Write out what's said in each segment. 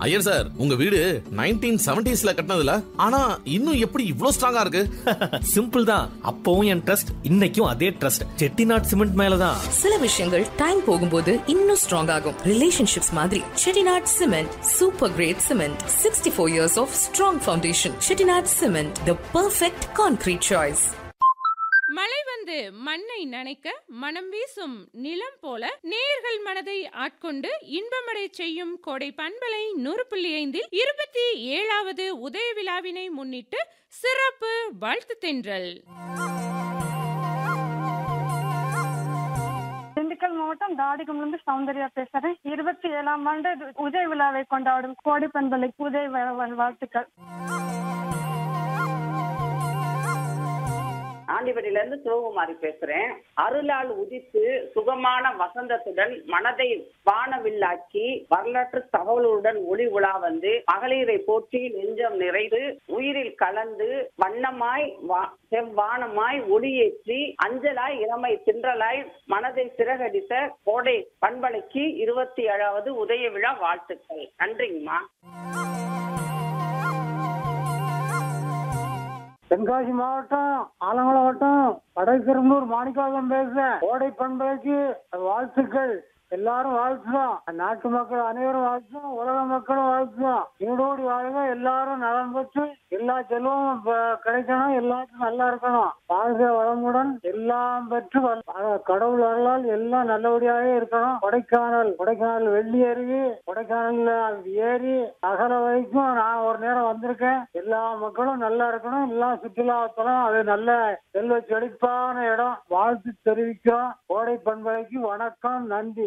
Iyer sir உங்க வீடு nineteen செவன்டிஸ்ல கட்டினதுல ஆனா இன்னும் எப்படி இவ்ளோ ஸ்ட்ராங்கா இருக்கு சிம்பிள் தான் அப்பவும் என் ட்ரஸ்ட் இன்னைக்கும் அதே ட்ரஸ்ட் செட்டிநாட் சிமெண்ட் மேலதான் சில விஷயங்கள் டைம் போகும்போது இன்னும் ஸ்ட்ராங் ஆகும் ரிலேஷன்ஷிப்ஸ் மாதிரி Chettinad cement super great cement sixty four years of strong foundation Chettinad cement the perfect concrete choice மழை வந்து மண்ணை நனைக்க மனம் வீசும் நிலம் போல நேர்கள் மனதை ஆட்கொண்டு இன்பமடை செய்யும் கோடை பண்பலை நூறு புள்ளி ஐந்தில் இருபத்தி ஏழாவது உதய விழாவினை முன்னிட்டு சிறப்பு வாழ்த்து தென்றல் திண்டுக்கல் மாவட்டம் தாடிகம்லேருந்து சௌந்தர்யா பேசுறேன் இருபத்தி ஏழாம் ஆண்டு உதய விழாவை கொண்டாடும் கோடை பண்பலைக்கு உதய விழா வாழ்த்துக்கள் ஆண்டிபட்டியில இருந்து சிவகுமாரி பேசுறேன் அருளால் உதித்து சுகமான வசந்தத்துடன் மனதை வானவில்லாக்கி வரலாற்று தகவலுடன் ஒளி உலா வந்து மகளிரை போற்றி நெஞ்சம் நிறைந்து உயிரில் கலந்து வண்ணமாய் வா- செவ்வானமாய் ஒளியேற்றி அஞ்சலாய் இளமை தின்றலாய் மனதை சிறகடித்த கோடை பண்பலைக்கு இருபத்தி ஏழாவது உதய விழா வாழ்த்துக்கள் நன்றிங்கம்மா தென்காசி மாவட்டம் ஆலங்குளம் வட்டம் வடக்கரும்பூர் மாணிக்காகம் பேசுறேன் கோடை பண்பலைக்கு வாழ்த்துக்கள் எல்லாரும் வாழ்த்துறோம் நாட்டு மக்கள் அனைவரும் வாழ்த்தும் உலக மக்களும் வாழ்த்தும் நீடோடி வாழ்க எல்லாரும் நலன் பெற்று எல்லா செல்வமும் ப- கிடைக்கணும் எல்லாருக்கும் நல்லா இருக்கணும் வாழ்க வளமுடன் எல்லாம் பெற்று வல்- அஹ் கடவுள் அருளால் எல்லாம் நல்லபடியாக இருக்கணும் கொடைக்கானல் கொடைக்கானல் வெள்ளி அருவி கொடைக்கானல்ல ஏரி அகல வரைக்கும் நான் ஒரு நேரம் வந்திருக்கேன் எல்லா மக்களும் நல்லா இருக்கணும் எல்லாம் சுற்றுலாத்தலம் அது நல்ல செல்வ செழிப்பான இடம் வாழ்த்து தெரிவிக்கிறோம் கோடை பண்பலைக்கு வணக்கம் நன்றி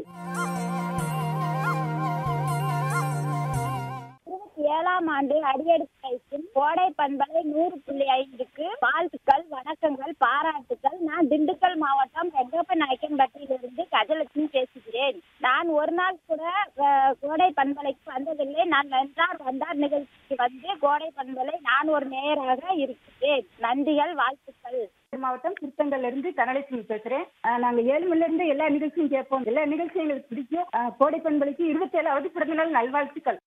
இருபத்தி ஏழாம் ஆண்டு அடியெடுத்து வைக்கும் கோடை பண்பலை நூறு புள்ளி ஐந்துக்கு வாழ்த்துக்கள் வணக்கங்கள் பாராட்டுக்கள் நான் திண்டுக்கல் மாவட்டம் ரெங்கப்ப நாயக்கன்பட்டியிலிருந்து கஜலட்சுமி பேசுகிறேன் நான் ஒரு நாள் கூட அஹ், கோடை பண்பலைக்கு வந்ததில்லை நான் வென்றார் வந்தார் நிகழ்ச்சிக்கு வந்து கோடை பண்பலை நான் ஒரு நேயராக இருக்கிறேன் நன்றிகள் வாழ்த்துக்கள் மாவட்டம் திருத்தங்கல்ல இருந்து தனலட்சுமி பேசுறேன் அஹ் நாங்க ஏழு மணில இருந்து எல்லா நிகழ்ச்சியும் கேட்போம் எல்லா நிகழ்ச்சியும் எங்களுக்கு பிடிக்கும் அஹ் கோடை பண்பலைக்கு இருபத்தி ஏழாவது பிறந்தநாள் நல்வாழ்த்துக்கள்